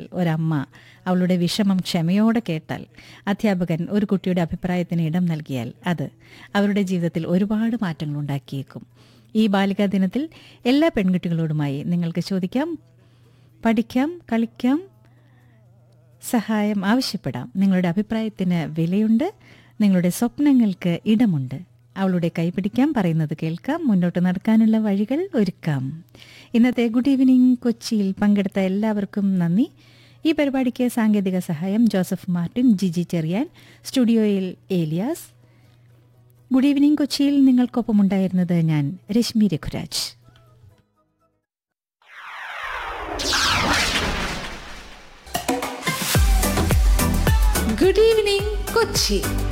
ഒരമ്മ അവളുടെ വിഷമം ക്ഷമയോടെ കേട്ടാൽ അധ്യാപകൻ ഒരു കുട്ടിയുടെ അഭിപ്രായത്തിന് ഇടം നൽകിയാൽ അത് അവരുടെ ജീവിതത്തിൽ ഒരുപാട് മാറ്റങ്ങൾ ഉണ്ടാക്കിയേക്കും ഈ ബാലികാ ദിനത്തിൽ എല്ലാ പെൺകുട്ടികളോടുമായി നിങ്ങൾക്ക് ചോദിക്കാം പഠിക്കാം കളിക്കാം സഹായം ആവശ്യപ്പെടാം നിങ്ങളുടെ അഭിപ്രായത്തിന് വിലയുണ്ട് നിങ്ങളുടെ സ്വപ്നങ്ങൾക്ക് ഇടമുണ്ട് അവളുടെ കൈപിടിക്കാം പറയുന്നത് കേൾക്കാം മുന്നോട്ട് നടക്കാനുള്ള വഴികൾ ഒരുക്കാം ഇന്നത്തെ ഗുഡ് ഈവനിങ് കൊച്ചിയിൽ പങ്കെടുത്ത എല്ലാവർക്കും നന്ദി ഈ പരിപാടിക്ക് സാങ്കേതിക സഹായം ജോസഫ് മാർട്ടിൻ ജിജി ചെറിയാൻ സ്റ്റുഡിയോയിൽ ഏലിയാസ് ഗുഡ് ഈവനിങ് കൊച്ചിയിൽ നിങ്ങൾക്കൊപ്പമുണ്ടായിരുന്നത് ഞാൻ രശ്മി രഘുരാജ് ഗുഡ് ഈവനിംഗ് കൊച്ചി